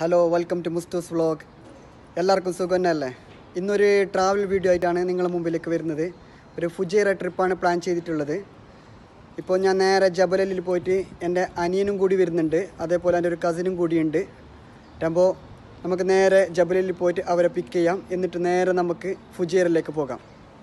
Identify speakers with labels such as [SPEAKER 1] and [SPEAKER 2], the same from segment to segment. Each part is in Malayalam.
[SPEAKER 1] hello welcome to Musthus vlog എല്ലാവർക്കും സുഖം തന്നെയല്ലേ ഇന്നൊരു ട്രാവൽ വീഡിയോ ആയിട്ടാണ് നിങ്ങളുടെ മുമ്പിലേക്ക് വരുന്നത് ഒരു ഫുജേറ ട്രിപ്പാണ് പ്ലാൻ ചെയ്തിട്ടുള്ളത് ഇപ്പോൾ ഞാൻ നേരെ ജബലലിൽ പോയിട്ട് എൻ്റെ അനിയനും കൂടി വരുന്നുണ്ട് അതേപോലെ എൻ്റെ ഒരു കസിനും കൂടിയുണ്ട് അപ്പോൾ നമുക്ക് നേരെ ജബലലിൽ പോയിട്ട് അവരെ പിക്ക് ചെയ്യാം എന്നിട്ട് നേരെ നമുക്ക് ഫുജേറിലേക്ക് പോകാം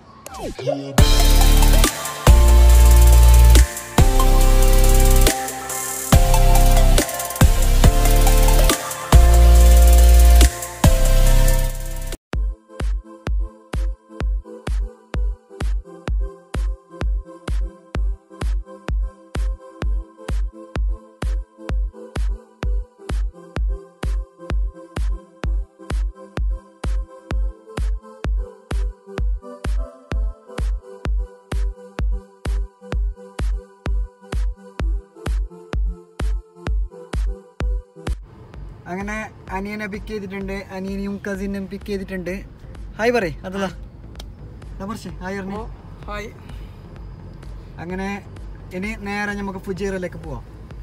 [SPEAKER 1] അങ്ങനെ അനിയനെ പിക്ക് ചെയ്തിട്ടുണ്ട് അനിയനെയും കസിനും പിക്ക് ചെയ്തിട്ടുണ്ട് ഹായ് പറയ് അതല്ല നമർഷേ ഹായ് പറഞ്ഞു
[SPEAKER 2] ഹായ്
[SPEAKER 1] അങ്ങനെ ഇനി നേരെ നമുക്ക് ഫുജീറിലേക്ക് പോവാം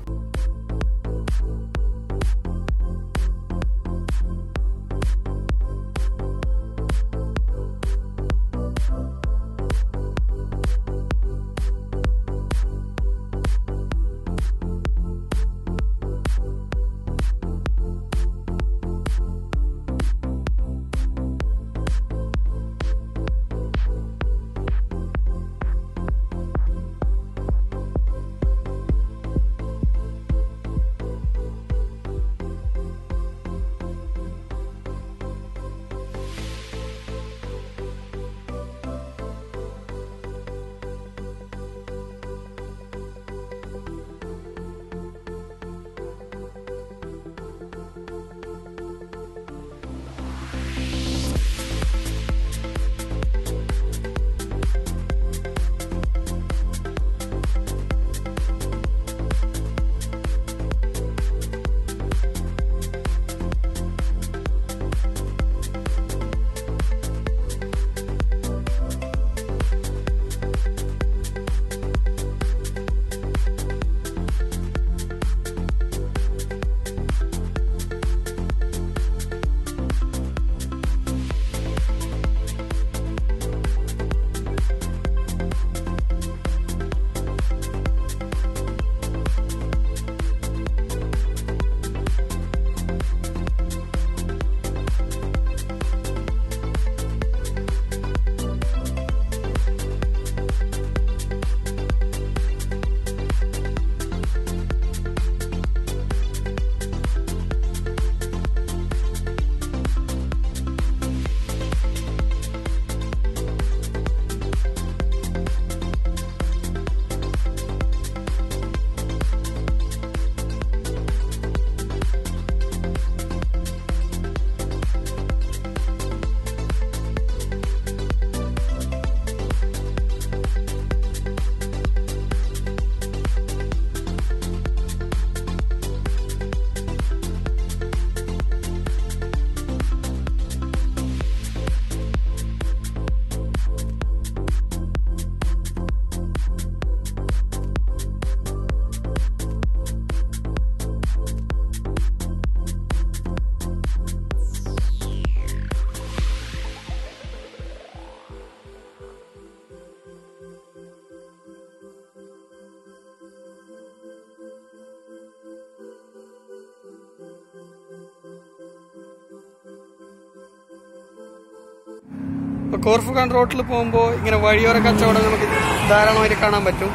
[SPEAKER 2] ഇപ്പോൾ കോർഫുഖാൻ റോട്ടിൽ പോകുമ്പോൾ ഇങ്ങനെ വഴിയോര കച്ചവടം നമുക്ക് ധാരാളമായിട്ട് കാണാൻ പറ്റും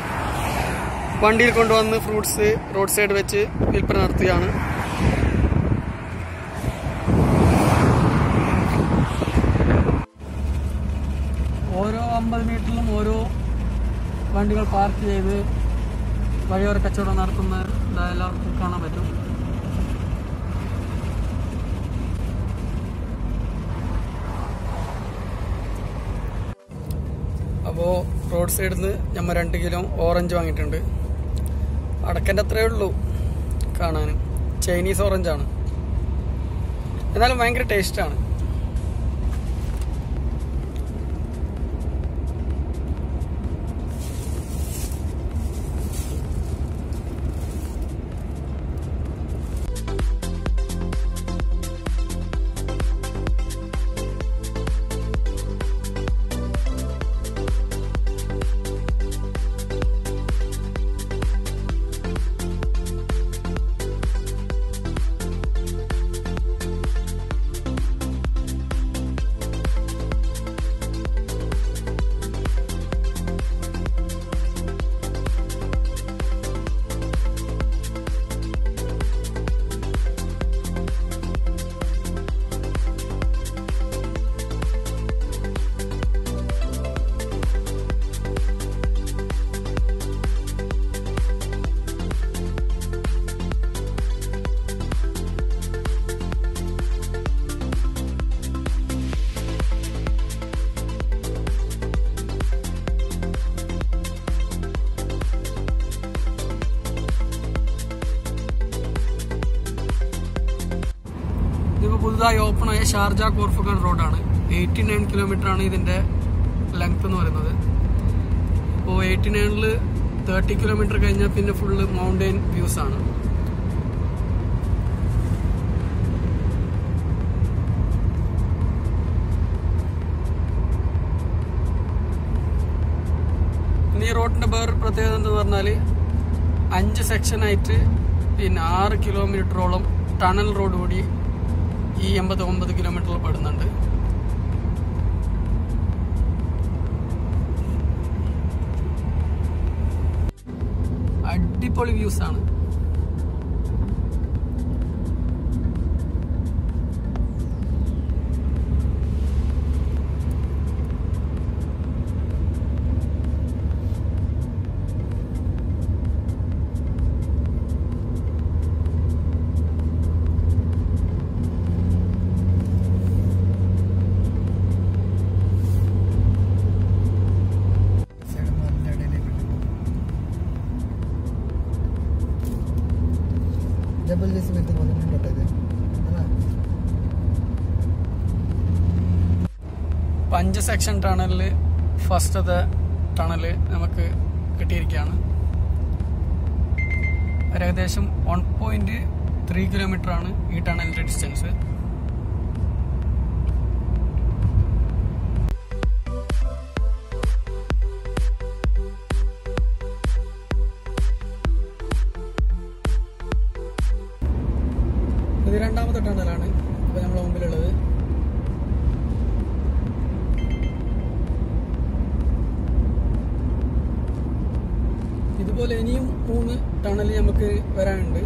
[SPEAKER 2] വണ്ടിയിൽ കൊണ്ടുവന്ന് ഫ്രൂട്ട്സ് റോഡ് സൈഡ് വെച്ച് വിൽപ്പന നടത്തുകയാണ് ഓരോ അമ്പത് മീറ്ററിലും ഓരോ വണ്ടികൾ പാർക്ക് ചെയ്ത് വഴിയോര കച്ചവടം നടത്തുന്ന എല്ലാവർക്കും കാണാൻ പറ്റും അപ്പോൾ റോഡ് സൈഡിൽ നിന്ന് നമ്മൾ രണ്ട് കിലോ ഓറഞ്ച് വാങ്ങിയിട്ടുണ്ട് അടക്കൻ്റെ അത്രയേ ഉള്ളൂ കാണാൻ ചൈനീസ് ഓറഞ്ചാണ് എന്നാലും ഭയങ്കര ടേസ്റ്റാണ് ഇതിപ്പോൾ പുതുതായി ഓപ്പൺ ആയ ഷാർജ കോർഫുഖാൻ റോഡാണ് എയ്റ്റി നയൻ കിലോമീറ്റർ ആണ് ഇതിന്റെ ലെങ്ത് എന്ന് പറയുന്നത് അപ്പോൾ എയ്റ്റി നയനിൽ തേർട്ടി കിലോമീറ്റർ കഴിഞ്ഞാൽ പിന്നെ ഫുള്ള് മൗണ്ടെയിൻ വ്യൂസ് ആണ് പിന്നെ ഈ റോഡിന്റെ വേറൊരു പ്രത്യേകത എന്ന് പറഞ്ഞാൽ അഞ്ച് സെക്ഷനായിട്ട് പിന്നെ ആറ് കിലോമീറ്ററോളം ടണൽ റോഡ് കൂടി ഈ എൺപത് ഒമ്പത് കിലോമീറ്ററിൽ പെടുന്നുണ്ട് അടിപൊളി വ്യൂസ് ആണ്
[SPEAKER 1] സൈഡ് നല്ല ഇടയിലേക്ക് ജബർദസ്ത് വരുന്ന പോലെ തന്നെ കേട്ടോ ഇത് അതാ
[SPEAKER 2] ഇപ്പൊ അഞ്ച് സെക്ഷൻ ടണലിൽ ഫസ്റ്റത്തെ ടണല് നമുക്ക് കിട്ടിയിരിക്കുകയാണ് ഒരു ഏകദേശം വൺ പോയിന്റ് ത്രീ കിലോമീറ്റർ ആണ് ഈ ടണലിന്റെ ഡിസ്റ്റൻസ് ഇത് രണ്ടാമത്തെ ടണലാണ് ഇപ്പൊ നമ്മളെ മുമ്പിലുള്ളത് ഇതുപോലെ ഇനിയും മൂന്ന് ടണൽ നമുക്ക് വരാനുണ്ട്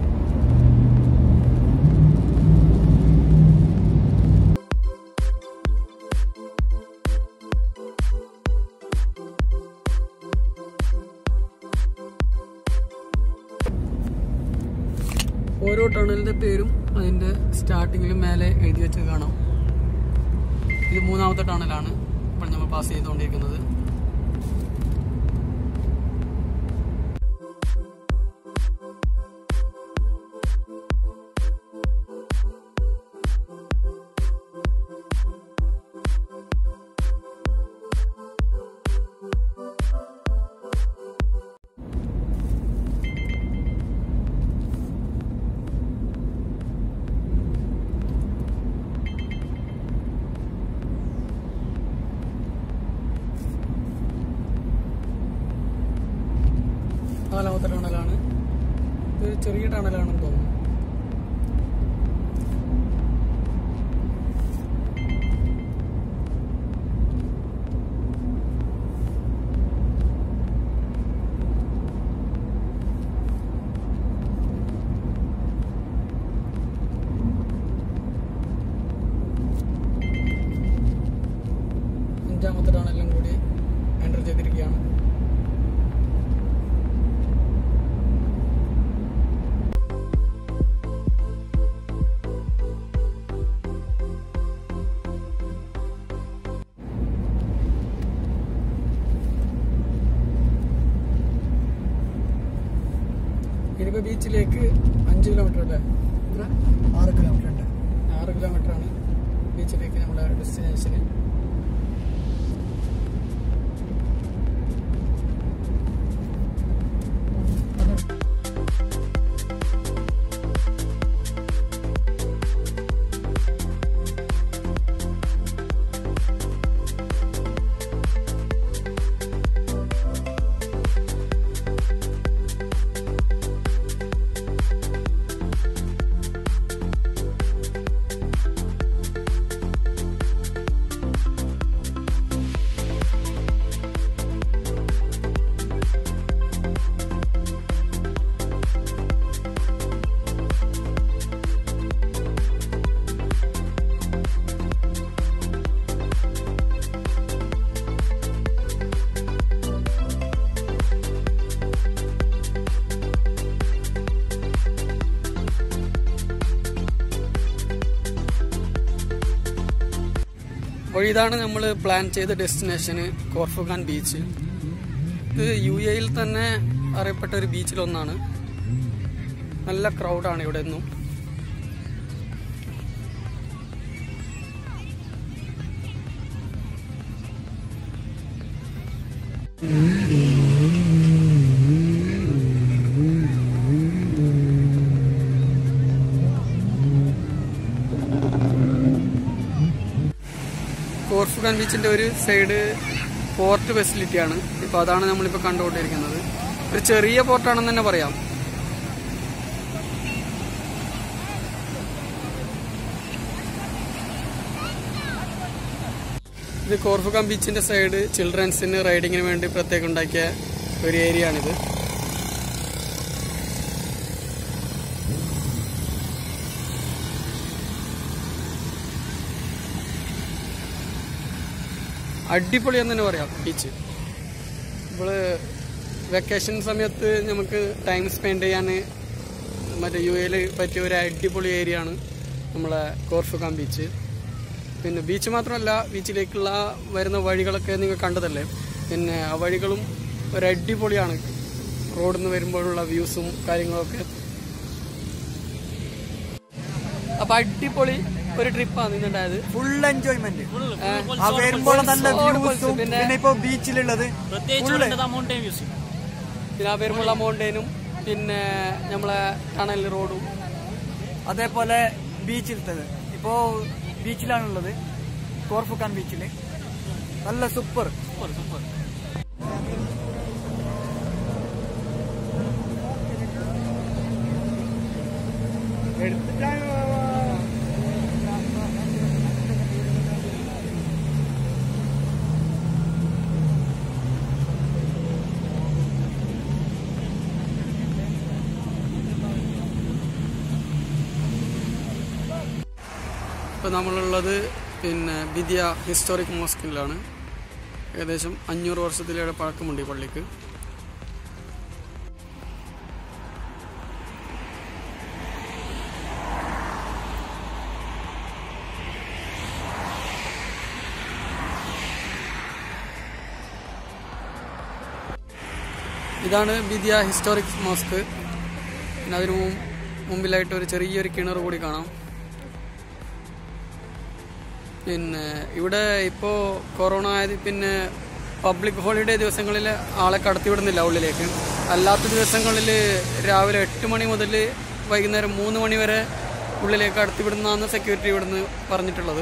[SPEAKER 2] ഓരോ ടണലിന്റെ പേരും അതിന്റെ സ്റ്റാർട്ടിങ്ങിലും മേലെ എഴുതി വെച്ച് കാണാം ഇത് മൂന്നാമത്തെ ടണലാണ് ഇപ്പോൾ നമ്മൾ പാസ് ചെയ്തുകൊണ്ടിരിക്കുന്നത് നാലാമത്തെ ടണലാണ് ഇതൊരു ചെറിയ ടണലാണെന്ന് തോന്നുന്നു അഞ്ചാമത്തെ ടണലും കൂടി എൻ്റർ ചെയ്തിരിക്കുകയാണ് ഇനിയിപ്പോ ബീച്ചിലേക്ക് അഞ്ച് കിലോമീറ്റർ അല്ലേ എത്ര
[SPEAKER 1] ആറ് കിലോമീറ്റർ ഉണ്ട്
[SPEAKER 2] ആറ് കിലോമീറ്റർ ആണ് ബീച്ചിലേക്ക് നമ്മുടെ ഡെസ്റ്റിനേഷന് അപ്പോൾ ഇതാണ് നമ്മൾ പ്ലാൻ ചെയ്ത ഡെസ്റ്റിനേഷന് കോർഫുഖാൻ ബീച്ച് ഇത് യു എയിൽ തന്നെ അറിയപ്പെട്ട ഒരു ബീച്ചിലൊന്നാണ് നല്ല ക്രൗഡാണ് ഇവിടെ നിന്നും കോർഫുഗാൻ ബീച്ചിന്റെ ഒരു സൈഡ് പോർട്ട് ഫെസിലിറ്റിയാണ് ഇപ്പൊ അതാണ് നമ്മളിപ്പോ കണ്ടുകൊണ്ടിരിക്കുന്നത് ഒരു ചെറിയ പോർട്ടാണെന്ന് തന്നെ പറയാം ഇത് കോർഫുഗാൻ ബീച്ചിന്റെ സൈഡ് ചിൽഡ്രൻസിന് റൈഡിങ്ങിന് വേണ്ടി പ്രത്യേകം ഉണ്ടാക്കിയ ഒരു ഏരിയ ആണിത് അടിപൊളി എന്ന് തന്നെ പറയാം ബീച്ച് നമ്മള് വെക്കേഷൻ സമയത്ത് നമുക്ക് ടൈം സ്പെൻഡ് ചെയ്യാൻ മറ്റേ യു എയിൽ പറ്റിയ ഒരു അടിപൊളി ഏരിയ ആണ് നമ്മളെ കോർഫുഖാൻ ബീച്ച് പിന്നെ ബീച്ച് മാത്രമല്ല ബീച്ചിലേക്കുള്ള വരുന്ന വഴികളൊക്കെ നിങ്ങൾ കണ്ടതല്ലേ പിന്നെ ആ വഴികളും ഒരു അടിപൊളിയാണ് റോഡിൽ നിന്ന് വരുമ്പോഴുള്ള വ്യൂസും കാര്യങ്ങളൊക്കെ അപ്പൊ അടിപൊളി ഒരു ട്രിപ്പാണ് ഇന്നുണ്ടായത്
[SPEAKER 1] ഫുൾ എൻജോയ്മെന്റ്
[SPEAKER 2] ഏ,
[SPEAKER 1] ആ വരുമ്പോൾ നല്ല
[SPEAKER 2] Solar
[SPEAKER 1] വ്യൂസും
[SPEAKER 2] pulse, പിന്നെ
[SPEAKER 1] പിന്നെ ഇപ്പൊ ബീച്ചിലുള്ളത്
[SPEAKER 3] പ്രത്യേകിച്ച് വേണ്ടത് മൗണ്ടൻ വ്യൂസ്
[SPEAKER 2] പിന്നെ ആ പെരുമുള്ള മൗണ്ടൈനും പിന്നെ നമ്മളെ ടണൽ റോഡും
[SPEAKER 1] അതേപോലെ ബീച്ചിലത്തത് ഇപ്പോ ബീച്ചിലാണുള്ളത് കോർഫുക്കാൻ ബീച്ചില് നല്ല സൂപ്പർ
[SPEAKER 3] സൂപ്പർ സൂപ്പർ
[SPEAKER 2] ഇപ്പോൾ നമ്മളുള്ളത് പിന്നെ ബിദിയ ഹിസ്റ്റോറിക് മോസ്കിലാണ് ഏകദേശം അഞ്ഞൂറ് വർഷത്തിലേറെ പഴക്കമുണ്ട് ഈ പള്ളിക്ക് ഇതാണ് ബിദിയ ഹിസ്റ്റോറിക് മോസ്ക് പിന്നെ അതിന് മും- മുമ്പിലായിട്ട് ഒരു ചെറിയൊരു കിണർ കൂടി കാണാം പിന്നെ ഇവിടെ ഇപ്പോൾ കൊറോണ ആയത് പിന്നെ പബ്ലിക് ഹോളിഡേ ദിവസങ്ങളിൽ ആളെ കടത്തിവിടുന്നില്ല ഉള്ളിലേക്ക് അല്ലാത്ത ദിവസങ്ങളിൽ രാവിലെ എട്ട് മണി മുതൽ വൈകുന്നേരം മൂന്ന് മണി വരെ ഉള്ളിലേക്ക് കടത്തിവിടുന്നതാണ് സെക്യൂരിറ്റി ഇവിടുന്ന് പറഞ്ഞിട്ടുള്ളത്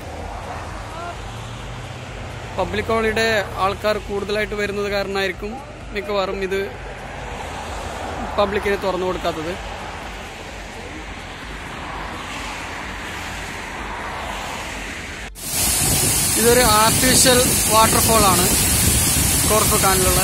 [SPEAKER 2] പബ്ലിക് ഹോളിഡേ ആൾക്കാർ കൂടുതലായിട്ട് വരുന്നത് കാരണമായിരിക്കും മിക്കവാറും ഇത് പബ്ലിക്കിന് തുറന്നു കൊടുക്കാത്തത് ഇതൊരു ആർട്ടിഫിഷ്യൽ വാട്ടർഫോൾ ആണ് കോർഫുഖാനിലുള്ള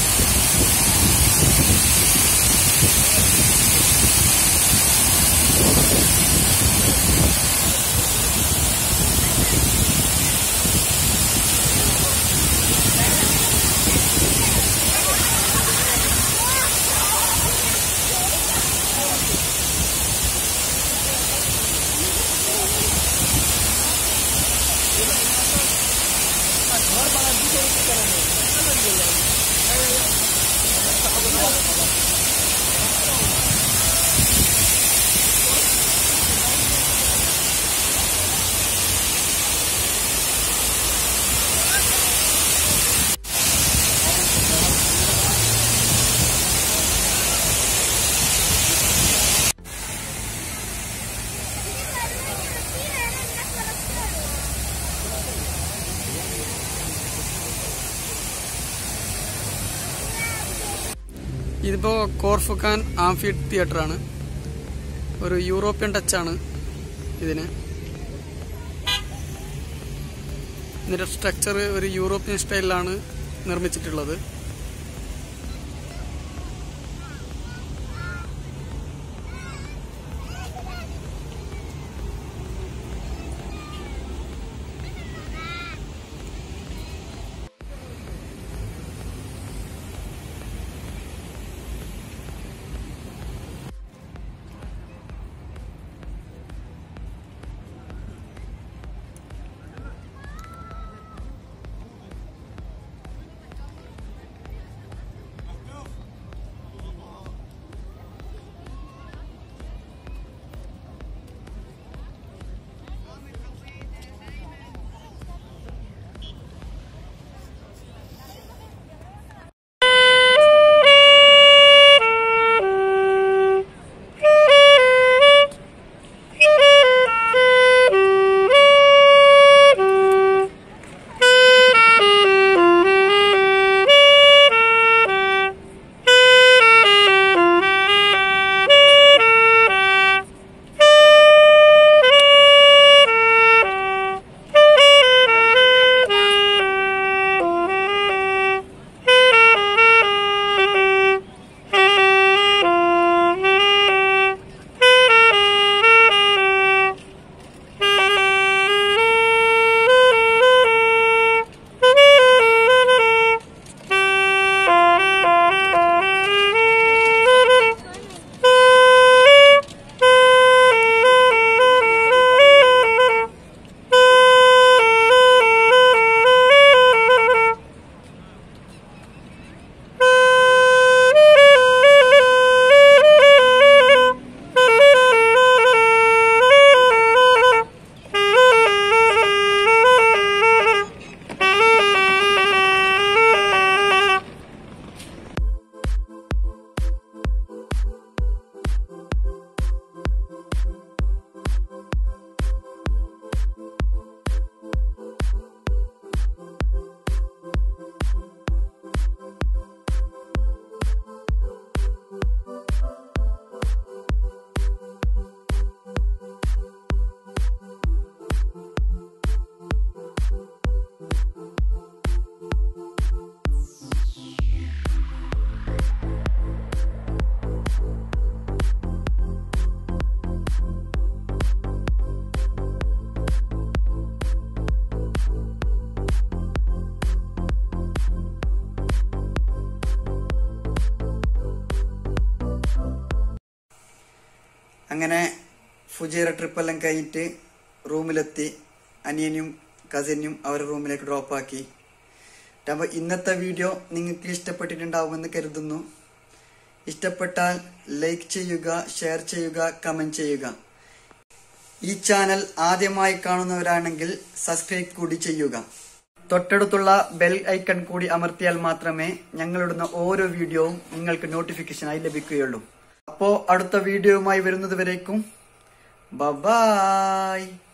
[SPEAKER 2] ഇതിപ്പോ കോർഫുഖാൻ ആംഫി തിയേറ്റർ ആണ് ഒരു യൂറോപ്യൻ ടച്ചാണ് ഇതിന് ഇതിന്റെ സ്ട്രക്ചർ ഒരു യൂറോപ്യൻ സ്റ്റൈലിലാണ് നിർമ്മിച്ചിട്ടുള്ളത്
[SPEAKER 1] ഫുജൈറ ട്രിപ്പെല്ലാം കഴിഞ്ഞിട്ട് റൂമിലെത്തി അനിയനും കസിനും അവരുടെ റൂമിലേക്ക് ഡ്രോപ്പാക്കി അപ്പോൾ ഇന്നത്തെ വീഡിയോ നിങ്ങൾക്ക് ഇഷ്ടപ്പെട്ടിട്ടുണ്ടാവുമെന്ന് കരുതുന്നു ഇഷ്ടപ്പെട്ടാൽ ലൈക്ക് ചെയ്യുക ഷെയർ ചെയ്യുക കമന്റ് ചെയ്യുക ഈ ചാനൽ ആദ്യമായി കാണുന്നവരാണെങ്കിൽ സബ്സ്ക്രൈബ് കൂടി ചെയ്യുക തൊട്ടടുത്തുള്ള ബെൽ ഐക്കൺ കൂടി അമർത്തിയാൽ മാത്രമേ ഞങ്ങളിടുന്ന ഓരോ വീഡിയോവും നിങ്ങൾക്ക് നോട്ടിഫിക്കേഷനായി ലഭിക്കുകയുള്ളൂ അപ്പോൾ അടുത്ത വീഡിയോയുമായി വരുന്നത് വരേക്കും ബൈ